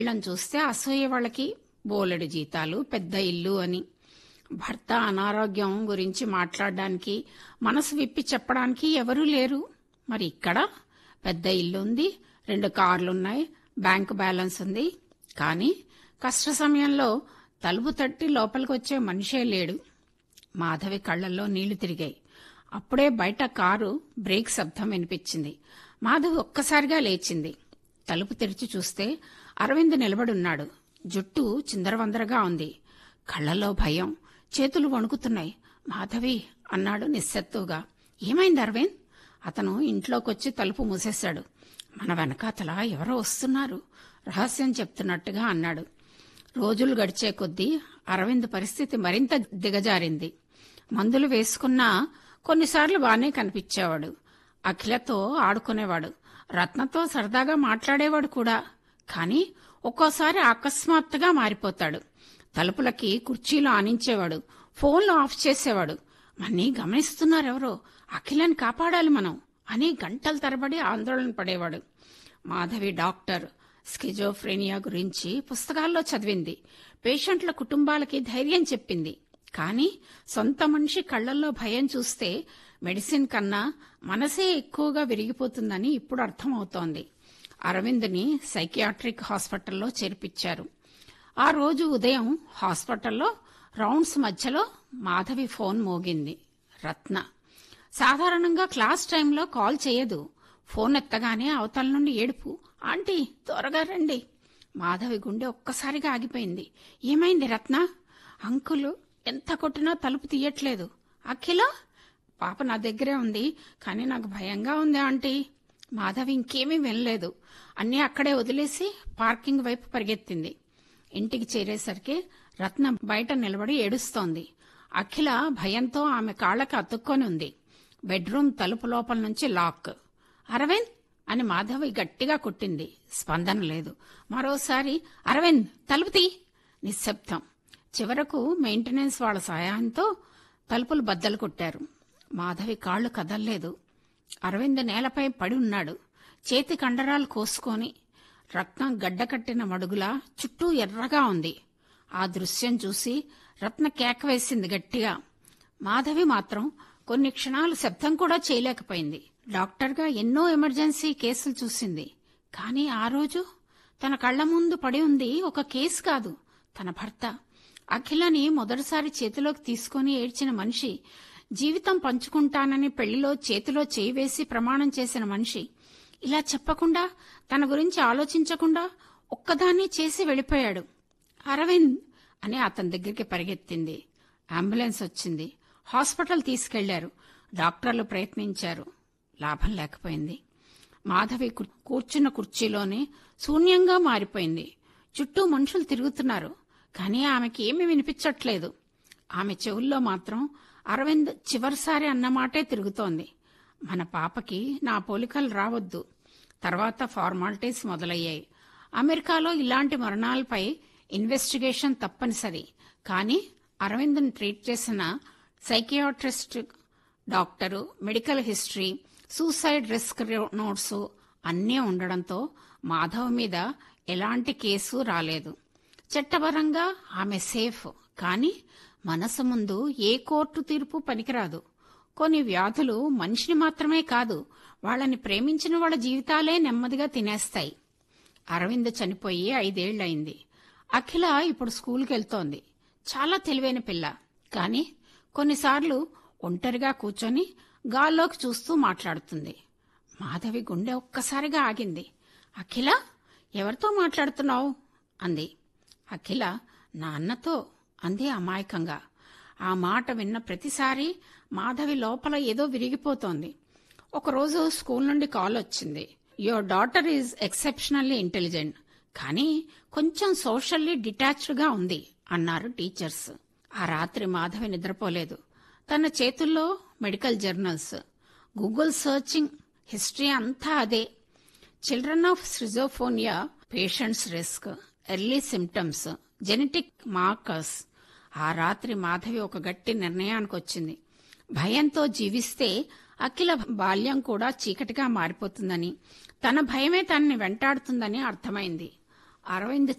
వీళ్ళని చూస్తే అసూయ వాళ్ళకి బోలెడు జీతాలు పెద్ద ఇల్లు అని భర్త అనారోగ్యం గురించి మాట్లాడడానికి మనసు విప్పి చెప్పడానికి ఎవరూ లేరు మరి ఇక్కడ పెద్ద ఇల్లు ఉంది రెండు కార్లున్నాయి బ్యాంకు బ్యాలెన్స్ ఉంది కానీ కష్ట సమయంలో తలుపు తట్టి లోపలికి వచ్చే మనిషే లేడు మాధవి కళ్ళల్లో నీళ్లు తిరిగాయి అప్పుడే బయట కారు బ్రేక్ శబ్దం వినిపించింది మాధవి ఒక్కసారిగా లేచింది తలుపు తెరిచి చూస్తే అరవింద్ నిలబడున్నాడు జుట్టు చిందరవందరగా ఉంది కళ్ళలో భయం చేతులు వణుకుతున్నాయి మాధవి అన్నాడు నిస్సత్తుగా ఏమైంది అరవింద్ అతను ఇంట్లోకొచ్చి తలుపు మూసేశాడు మన వెనకాతల ఎవరో వస్తున్నారు రహస్యం చెప్తున్నట్టుగా అన్నాడు రోజులు గడిచే కొద్దీ అరవింద్ పరిస్థితి మరింత దిగజారింది మందులు వేసుకున్నా కొన్నిసార్లు బానే కనిపించేవాడు అఖిలతో ఆడుకునేవాడు రత్నతో సరదాగా మాట్లాడేవాడు కూడా కాని ఒక్కోసారి అకస్మాత్తుగా మారిపోతాడు తలుపులకి కుర్చీలు ఆనించేవాడు ఫోన్లు ఆఫ్ చేసేవాడు మన్ని గమనిస్తున్నారెవరో అఖిలని కాపాడాలి మనం అని గంటల తరబడి ఆందోళన పడేవాడు మాధవి డాక్టర్ స్కిజోఫ్రేనియా గురించి పుస్తకాల్లో చదివింది పేషెంట్ల కుటుంబాలకి ధైర్యం చెప్పింది కానీ సొంత మనిషి కళ్లల్లో భయం చూస్తే మెడిసిన్ కన్నా మనసే ఎక్కువగా విరిగిపోతుందని ఇప్పుడు అర్థమవుతోంది అరవింద్ని సైకియాట్రిక్ హాస్పిటల్లో చేర్పించారు ఆ రోజు ఉదయం హాస్పిటల్లో రౌండ్స్ మధ్యలో మాధవి ఫోన్ మోగింది రత్న సాధారణంగా క్లాస్ టైంలో కాల్ చేయదు ఫోన్ ఎత్తగానే అవతల నుండి ఏడుపు ఆంటీ త్వరగా రండి మాధవి గుండె ఒక్కసారిగా ఆగిపోయింది ఏమైంది రత్న అంకులు ఎంత కొట్టినా తలుపు తీయట్లేదు అఖిల పాప నా దగ్గరే ఉంది కానీ నాకు భయంగా ఉంది ఆంటీ మాధవి ఇంకేమీ వినలేదు అన్నీ అక్కడే వదిలేసి పార్కింగ్ వైపు పరిగెత్తింది ఇంటికి చేరేసరికి రత్న బయట నిలబడి ఏడుస్తోంది అఖిల భయంతో ఆమె కాళ్ళకి అతుక్కొని ఉంది బెడ్రూమ్ తలుపు లోపల నుంచి లాక్ అరవింద్ అని మాధవి గట్టిగా కొట్టింది స్పందన లేదు మరోసారి అరవింద్ తలుపు తీ నిశ్శబ్దం చివరకు మెయింటెనెన్స్ వాళ్ళ సహాయంతో తలుపులు బద్దలు కొట్టారు మాధవి కాళ్లు కదల్లేదు అరవింద్ నేలపై పడి ఉన్నాడు చేతి కండరాలు కోసుకొని రత్నం గడ్డకట్టిన మడుగులా చుట్టూ ఎర్రగా ఉంది ఆ దృశ్యం చూసి రత్న కేక వేసింది గట్టిగా మాధవి మాత్రం కొన్ని క్షణాలు శబ్దం కూడా చేయలేకపోయింది డాక్టర్గా ఎన్నో ఎమర్జెన్సీ కేసులు చూసింది కానీ ఆ రోజు తన కళ్ల ముందు పడి ఉంది ఒక కేసు కాదు తన భర్త అఖిలని మొదటిసారి చేతిలోకి తీసుకొని ఏడ్చిన మనిషి జీవితం పంచుకుంటానని పెళ్లిలో చేతిలో చేయి వేసి ప్రమాణం చేసిన మనిషి ఇలా చెప్పకుండా తన గురించి ఆలోచించకుండా ఒక్కదాన్ని చేసి వెళ్ళిపోయాడు అరవింద్ అని అతని దగ్గరికి పరిగెత్తింది అంబులెన్స్ వచ్చింది హాస్పిటల్ తీసుకెళ్లారు డాక్టర్లు ప్రయత్నించారు లాభం లేకపోయింది మాధవి కు- కూర్చున్న కుర్చీలోనే శూన్యంగా మారిపోయింది చుట్టూ మనుషులు తిరుగుతున్నారు కానీ ఆమెకి ఏమీ వినిపించట్లేదు ఆమె చెవుల్లో మాత్రం అరవింద్ చివరిసారి అన్నమాటే తిరుగుతోంది మన పాపకి నా పోలికలు రావద్దు తర్వాత ఫార్మాలిటీస్ మొదలయ్యాయి అమెరికాలో ఇలాంటి మరణాలపై ఇన్వెస్టిగేషన్ తప్పనిసరి కానీ అరవింద్ని ట్రీట్ చేసిన psychiatrist doctor medical history suicide risk notes అన్నీ ఉండడంతో మాధవ్ మీద ఎలాంటి కేసు రాలేదు చట్టపరంగా ఆమె సేఫ్ కానీ మనసు ముందు ఏ కోర్టు తీర్పు పనికిరాదు కొన్ని వ్యాధులు మనిషిని మాత్రమే కాదు వాళ్ళని ప్రేమించిన వాళ్ళ జీవితాలే నెమ్మదిగా తినేస్తాయి అరవింద్ చనిపోయి ఐదేళ్లయింది అఖిల ఇప్పుడు స్కూల్కి వెళ్తోంది చాలా తెలివైన పిల్ల కానీ కొన్నిసార్లు ఒంటరిగా కూర్చొని గాల్లోకి చూస్తూ మాట్లాడుతుంది మాధవి గుండె ఒక్కసారిగా ఆగింది అఖిల ఎవరితో మాట్లాడుతున్నావు అంది అఖిల నా అన్నతో అంది అమాయకంగా ఆ మాట విన్న ప్రతిసారి మాధవి లోపల ఏదో విరిగిపోతోంది ఒకరోజు స్కూల్ నుండి కాల్ వచ్చింది your daughter is exceptionally intelligent కానీ కొంచెం సోషల్లీ డిటాచ్డ్గా ఉంది అన్నారు టీచర్స్ ఆ రాత్రి మాధవి నిద్రపోలేదు తన చేతుల్లో medical journals Google searching history అంతా అదే children of schizophrenia patients risk early symptoms genetic markers ఆ రాత్రి మాధవి ఒక గట్టి నిర్ణయానికి వచ్చింది భయంతో జీవిస్తే అఖిల బాల్యం కూడా చీకటిగా మారిపోతుందని తన భయమే తనని వెంటాడుతుందని అర్థమైంది అరవింద్